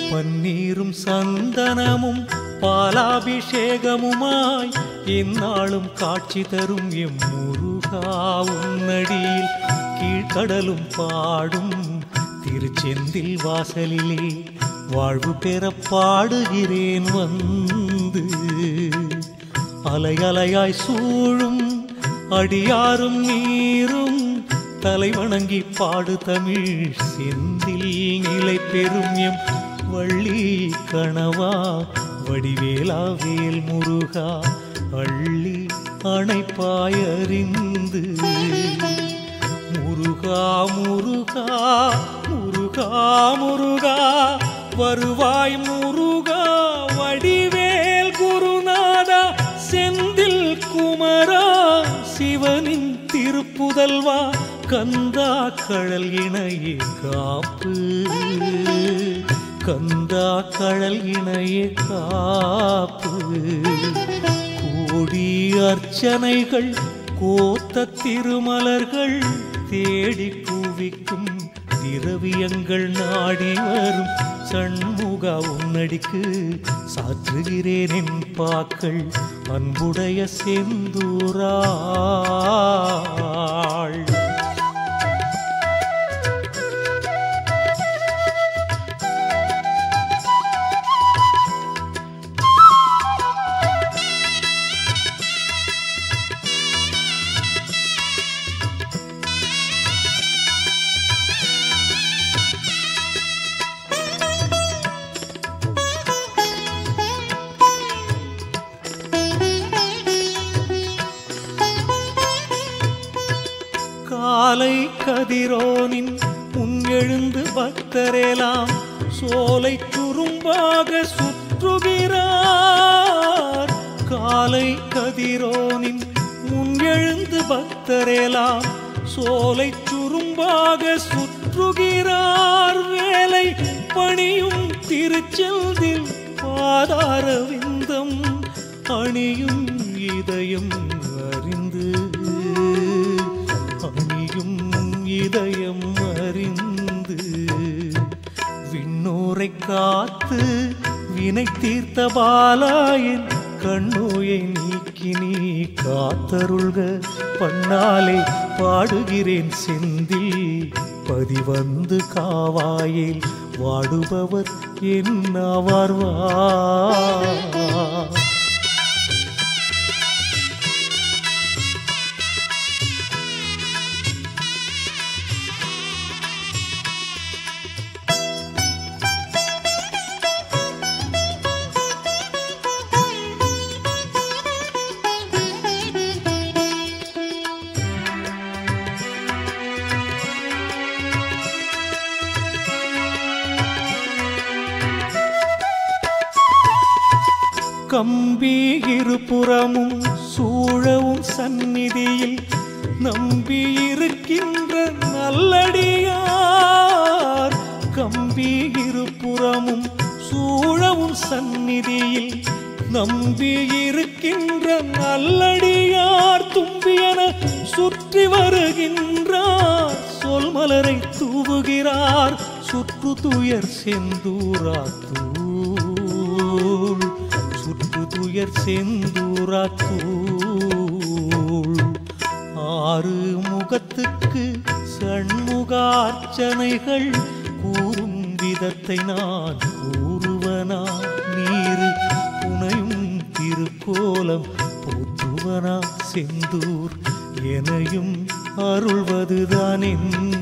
பன்னீரும் சந்தனமும் பாலாபிஷேகமுமாய் இந்நாளும் காட்சி தரும் எம் முருகா உன்னடியில் கீழ்கடலும் பாடும் திருச்செந்தில் வாசலிலே வாழ்வு பெற பாடுகிறேன் வந்து அலை அலையாய் சூழும் அடியாரும் நீரும் தலை வணங்கி பாடு தமிழ் செந்தில் நிலை பெறும் எம் வள்ளி கணவா வடிவேலா வேல் முருகா அள்ளி அணைப்பாயறிந்து முருகா முருகா முருகா முருகா வருவாய் முருகா வடிவேல் குருநாதா செந்தில் குமரா சிவனின் திருப்புதல்வா கந்தா கழல் இணையே காப்பு கந்தா கழல் இணையே காப்பு கோடி அர்ச்சனைகள் கோத்த திருமலர்கள் தேடி குவிக்கும் திரவியங்கள் நாடி வரும் சண்முகா உன்னடிக்கு சாற்றுகிறேன் என் பாக்கள் அன்புடைய செந்தூராள் காலை கதிரோனின் முன் எழுந்து பக்தரெல்லாம் சோலை துரும்பாக சுற்றுகிறார் காலை கதிரோனின் முன் எழுந்து பக்தரெல்லாம் சோலை துரும்பாக சுற்றுகிறார் வேலை பணியும் திருச்செந்தில் பாதார விந்தம் அணியும் இதயம் அறிந்து அணியும் இதயம் அறிந்து விண்ணோரை காத்து வினை தீர்த்த பாலாயின் கண்ணோயை நீக்கி நீ காத்தருள்க பண்ணாலே பாடுகிறேன் செந்தில் பதிவந்து காவாயில் வாடுபவர் என்னவார் வா கம்பி இருபுறமும் சூழவும் சந்நிதியில் நம்பி இருக்கின்ற நல்லடியார் கம்பி இருபுறமும் சூழவும் சந்நிதியில் நம்பி இருக்கின்ற நல்லடியார் தும்பியன சுற்றி வருகின்றார் சொல் மலரை தூவுகிறார் சுற்று துயர் செந்தூரா தூள் சுற்று துயர் செந்தூரா தூள் ஆறு முகத்துக்கு சண்முகார்ச்சனைகள் கூறும் விதத்தை நான் கூறுவனா நீரு புனையும் திருக்கோலம் போற்றுவனா செந்தூர் எனையும் அருள்வதுதான் என்று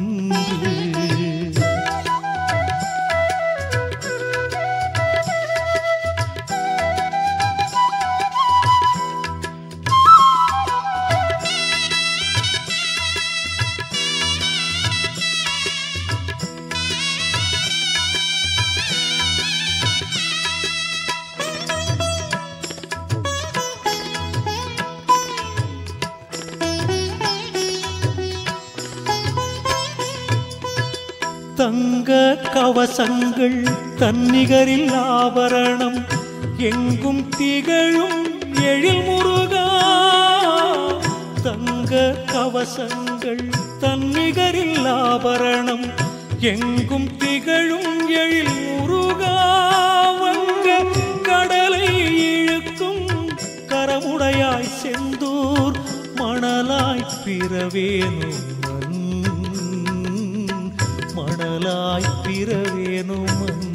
தங்க கவசங்கள் தன்னிகரில் ஆபரணம் எங்கும் திகழும் எழில் முருகா தங்க கவசங்கள் தன்னிகரில் ஆபரணம் எங்கும் திகழும் எழில் முருகா பிறவேனும் மண் மணலாய் பிறவேனும் மண்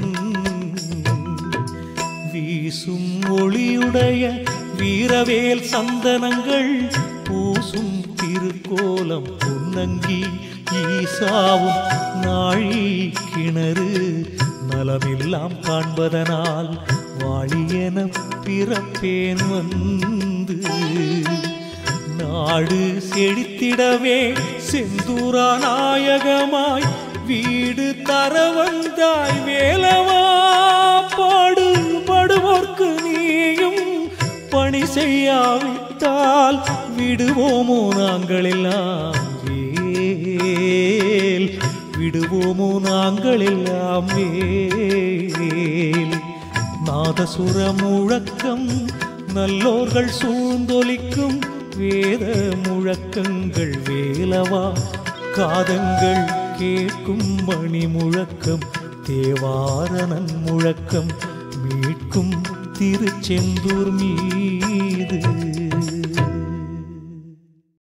வீசும் ஒளியுடைய வீரவேல் சந்தனங்கள் பூசும் திருக்கோலம் பொன்னங்கி ஈசாவும் நாழி கிணறு நலமெல்லாம் காண்பதனால் வாழியென பிறப்பேன் வந்து நாடு செழித்திடவே செந்தூரா நாயகமாய் வீடு தர வந்தாய் வேலவா பாடு படுவோர்க்கு நீயும் பணி செய்யாவிட்டால் விடுவோமோ நாங்கள் எல்லாம் வேல் விடுவோமோ நாங்கள் எல்லாம் வேல் நாதசுர முழக்கம் நல்லோர்கள் சூழ்ந்தொலிக்கும் வேத முழக்கங்கள் வேலவா காதங்கள் கேட்கும் மணி முழக்கம் தேவாரணன் முழக்கம் மீட்கும் திருச்செந்தூர் மீது